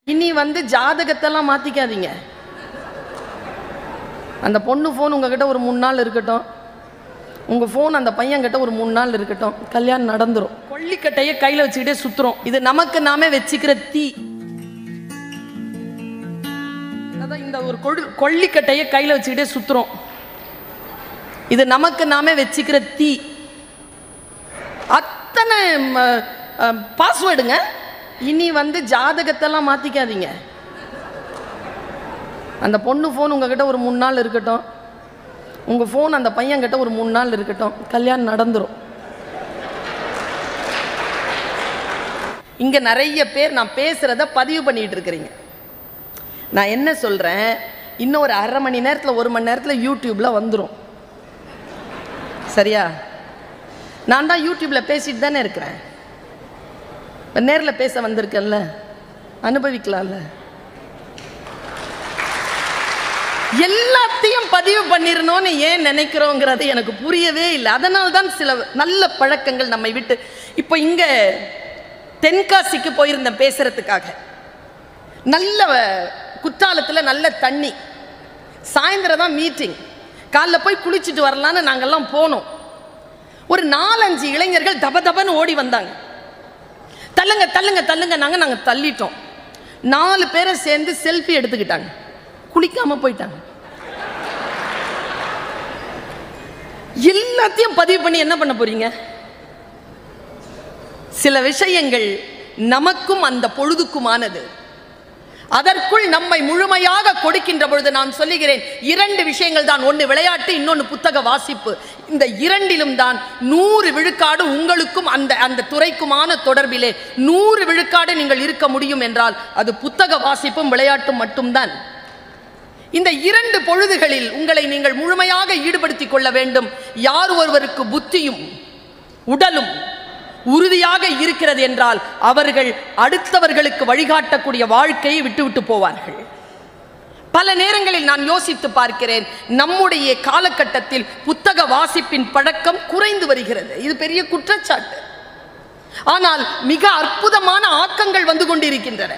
இனி வந்து ஜாதகத்தெல்லாம் மாத்திக்காதீங்க அந்த பொண்ணு ஃபோன் உங்ககிட்ட ஒரு மூணு நாள் இருக்கட்டும் உங்க ஃபோன் அந்த பையன்கிட்ட ஒரு மூணு நாள் இருக்கட்டும் கல்யாணம் நடந்துரும் கொல்லிக்கட்டையை கையில வச்சுக்கிட்டே சுத்துறோம் இது நமக்கு நாமே வச்சுக்கிற தீ அதான் இந்த ஒரு கொடு கொல்லிக்கட்டையை கையில வச்சுக்கிட்டே சுத்துறோம் இது நமக்கு நாமே வச்சுக்கிற தீ அத்தனை பாஸ்வேர்டுங்க இனி வந்து ஜாதகத்தெல்லாம் மாத்திக்காதீங்க அந்த பொண்ணு ஃபோன் உங்ககிட்ட ஒரு மூணு நாள் இருக்கட்டும் உங்க ஃபோன் அந்த பையன்கிட்ட ஒரு மூணு நாள் இருக்கட்டும் கல்யாணம் நடந்துரும் இங்க நிறைய பேர் நான் பேசுறத பதிவு பண்ணிட்டு இருக்கிறீங்க நான் என்ன சொல்றேன் இன்னும் ஒரு அரை மணி நேரத்துல ஒரு மணி நேரத்துல யூடியூப்ல வந்துடும் சரியா நான் தான் யூடியூப்ல பேசிட்டு தானே இருக்கிறேன் இப்ப நேர்ல பேச வந்திருக்கேன்ல அனுபவிக்கலாம்ல எல்லாத்தையும் பதிவு பண்ணிடணும்னு ஏன் நினைக்கிறோங்கிறது எனக்கு புரியவே இல்லை அதனால தான் சில நல்ல பழக்கங்கள் நம்மை விட்டு இப்போ இங்க தென்காசிக்கு போயிருந்தேன் பேசுறதுக்காக நல்ல குற்றாலத்தில் நல்ல தண்ணி சாயந்தரம் தான் மீட்டிங் காலைல போய் குளிச்சுட்டு வரலான்னு நாங்கெல்லாம் போனோம் ஒரு நாலஞ்சு இளைஞர்கள் தப தபன்னு ஓடி வந்தாங்க தள்ளுங்க தள்ளுங்க தள்ளுங்க நாங்கள் நாங்கள் தள்ளிட்டோம் நாலு பேரை சேர்ந்து செல்ஃபி எடுத்துக்கிட்டாங்க குளிக்காம போயிட்டாங்க எல்லாத்தையும் பதிவு பண்ணி என்ன பண்ண போறீங்க சில விஷயங்கள் நமக்கும் அந்த பொழுதுக்குமானது அதற்குள் நம்மை முழுமையாக கொடுக்கின்ற பொழுது நான் சொல்லுகிறேன் இரண்டு விஷயங்கள் தான் ஒன்று விளையாட்டு இன்னொன்று புத்தக வாசிப்பு இந்த இரண்டிலும் தான் நூறு விழுக்காடு உங்களுக்கும் அந்த அந்த துறைக்குமான தொடர்பிலே நூறு விழுக்காடு நீங்கள் இருக்க முடியும் என்றால் அது புத்தக வாசிப்பும் விளையாட்டும் மட்டும்தான் இந்த இரண்டு பொழுதுகளில் உங்களை நீங்கள் முழுமையாக ஈடுபடுத்திக் கொள்ள வேண்டும் யார் ஒருவருக்கு புத்தியும் உடலும் உறுதியாக இருக்கிறது என்றால் அவர்கள் அடுத்தவர்களுக்கு வழிகாட்டக்கூடிய வாழ்க்கையை விட்டுவிட்டு போவார்கள் பல நேரங்களில் நான் யோசித்து பார்க்கிறேன் நம்முடைய காலகட்டத்தில் புத்தக வாசிப்பின் பழக்கம் குறைந்து வருகிறது இது பெரிய குற்றச்சாட்டு ஆனால் மிக அற்புதமான ஆக்கங்கள் வந்து கொண்டிருக்கின்றன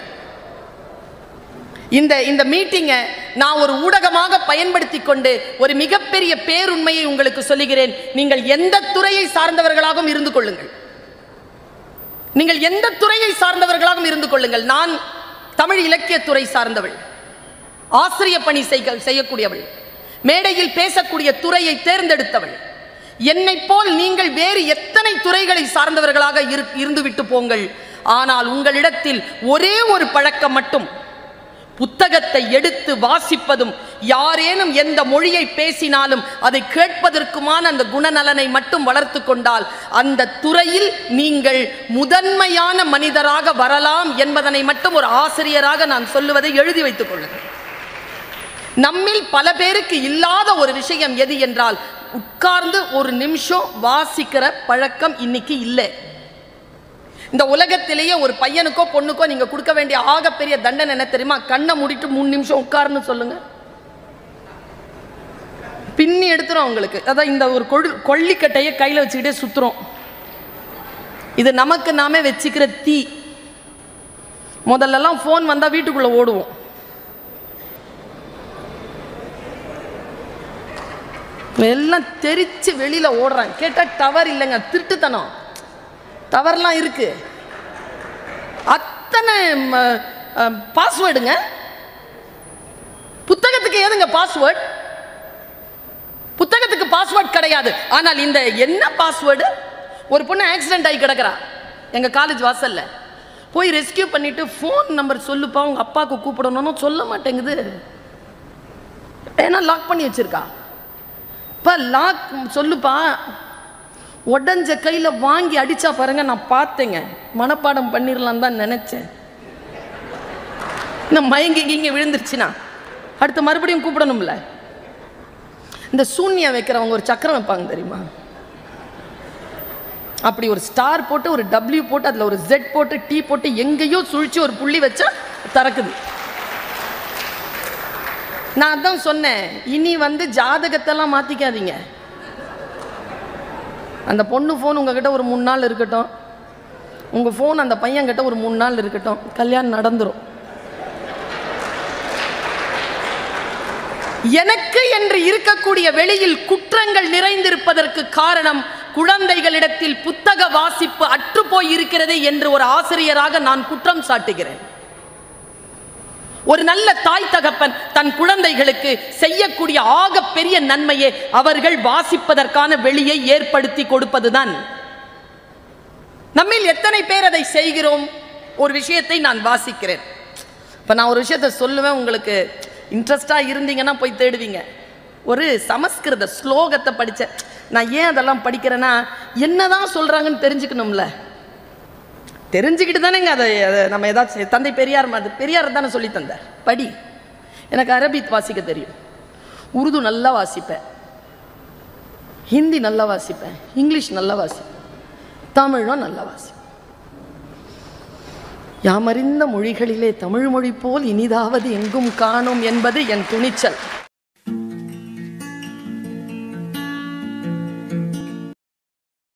இந்த இந்த மீட்டிங்கை நான் ஒரு ஊடகமாக பயன்படுத்தி கொண்டு ஒரு மிகப்பெரிய பேருண்மையை உங்களுக்கு சொல்லுகிறேன் நீங்கள் எந்த துறையை சார்ந்தவர்களாகவும் இருந்து கொள்ளுங்கள் நீங்கள் எந்த துறையை சார்ந்தவர்களாகவும் இருந்து கொள்ளுங்கள் நான் தமிழ் இலக்கியத்துறை சார்ந்தவள் ஆசிரிய பணி செய்க செய்யக்கூடியவள் மேடையில் பேசக்கூடிய துறையை தேர்ந்தெடுத்தவள் என்னை போல் நீங்கள் வேறு எத்தனை துறைகளை சார்ந்தவர்களாக இரு இருந்துவிட்டு போங்கள் ஆனால் உங்களிடத்தில் ஒரே ஒரு பழக்கம் மட்டும் புத்தகத்தை எடுத்து வாசிப்பதும் யாரேனும் எந்த மொழியை பேசினாலும் அதை கேட்பதற்குமான அந்த குணநலனை மட்டும் வளர்த்து கொண்டால் அந்த துறையில் நீங்கள் முதன்மையான மனிதராக வரலாம் என்பதனை மட்டும் ஒரு ஆசிரியராக நான் சொல்லுவதை எழுதி வைத்துக் கொள்ளுங்கள் நம்மில் பல பேருக்கு இல்லாத ஒரு விஷயம் எது என்றால் உட்கார்ந்து ஒரு நிமிஷம் வாசிக்கிற பழக்கம் இன்னைக்கு இல்லை இந்த உலகத்திலேயே ஒரு பையனுக்கோ பொண்ணுக்கோ நீங்க கொடுக்க வேண்டிய ஆகப்பெரிய தண்டனை என்ன தெரியுமா கண்ணை மூடிட்டு மூணு நிமிஷம் உட்காருன்னு சொல்லுங்க பின்னி எடுத்துரும் உங்களுக்கு அதான் இந்த ஒரு கொடு கொல்லிக்கட்டையை கையில வச்சுக்கிட்டே சுத்துறோம் இது நமக்கு நாமே வச்சுக்கிற தீ முதல்லலாம் ஃபோன் வந்தா வீட்டுக்குள்ள ஓடுவோம் எல்லாம் தெரிச்சு வெளியில ஓடுறாங்க கேட்டா டவர் இல்லைங்க திருட்டுத்தனம் டவர்லாம் இருக்கு அத்தனை பாஸ்வேர்டுங்க புத்தகத்துக்கு ஏதுங்க பாஸ்வேர்டு புத்தகத்துக்கு பாஸ்வேர்ட் கிடையாது ஆனால் இந்த என்ன பாஸ்வேர்டு ஒரு பொண்ணு ஆக்சிடென்ட் ஆகி கிடக்குறா எங்க காலேஜ் வாசல்ல போய் ரெஸ்கியூ பண்ணிட்டு ஃபோன் நம்பர் சொல்லுப்பா உங்க அப்பாவுக்கு கூப்பிடணும்னு சொல்ல மாட்டேங்குது ஏன்னா லாக் பண்ணி வச்சிருக்கா இப்போ லாக் சொல்லுப்பா உடஞ்ச கையில் வாங்கி அடிச்சா பாருங்க நான் பார்த்தேங்க மனப்பாடம் பண்ணிடலாம் தான் நினைச்சேன் இந்த மயங்கி இங்கே விழுந்துருச்சுன்னா அடுத்து மறுபடியும் கூப்பிடணும்ல இந்த சூன்யம் வைக்கிறவங்க ஒரு சக்கரம் வைப்பாங்க தெரியுமா அப்படி ஒரு ஸ்டார் போட்டு ஒரு டபிள்யூ போட்டு அதில் ஒரு ஜெட் போட்டு டீ போட்டு எங்கேயோ சுழிச்சு ஒரு புள்ளி வச்சா திறக்குது நான் தான் சொன்னேன் இனி வந்து ஜாதகத்தெல்லாம் மாத்திக்காதீங்க அந்த பொண்ணு ஃபோன் உங்ககிட்ட ஒரு மூணு நாள் இருக்கட்டும் உங்கள் ஃபோன் அந்த பையன்கிட்ட ஒரு மூணு நாள் இருக்கட்டும் கல்யாணம் நடந்துரும் எனக்கு என்று இருக்கக்கூடிய வெளியில் குற்றங்கள் நிறைந்திருப்பதற்கு காரணம் குழந்தைகளிடத்தில் புத்தக வாசிப்பு அற்றுப்போய் இருக்கிறது என்று ஒரு ஆசிரியராக நான் குற்றம் சாட்டுகிறேன் ஒரு நல்ல தாய் தகப்பன் தன் குழந்தைகளுக்கு செய்யக்கூடிய ஆக பெரிய நன்மையை அவர்கள் வாசிப்பதற்கான வெளியை ஏற்படுத்தி கொடுப்பதுதான் நம்மில் எத்தனை பேர் அதை செய்கிறோம் ஒரு விஷயத்தை நான் வாசிக்கிறேன் இப்போ நான் ஒரு விஷயத்தை சொல்லுவேன் உங்களுக்கு இன்ட்ரெஸ்டாக இருந்தீங்கன்னா போய் தேடுவீங்க ஒரு சமஸ்கிருத ஸ்லோகத்தை படித்தேன் நான் ஏன் அதெல்லாம் படிக்கிறேன்னா என்னதான் சொல்கிறாங்கன்னு தெரிஞ்சுக்கணும்ல தெரிஞ்சுக்கிட்டு தானேங்க அதை அதை நம்ம ஏதாச்சும் தந்தை பெரியார் மாதிரி பெரியார் தானே சொல்லி தந்தார் படி எனக்கு அரபிக் வாசிக்க தெரியும் உருது நல்லா வாசிப்பேன் ஹிந்தி நல்லா வாசிப்பேன் இங்கிலீஷ் நல்லா வாசிப்பேன் தமிழும் நல்லா வாசிப்பேன் யாமறிந்த மொழிகளிலே தமிழ் மொழி போல் இனிதாவது எங்கும் காணும் என்பது என் துணிச்சல்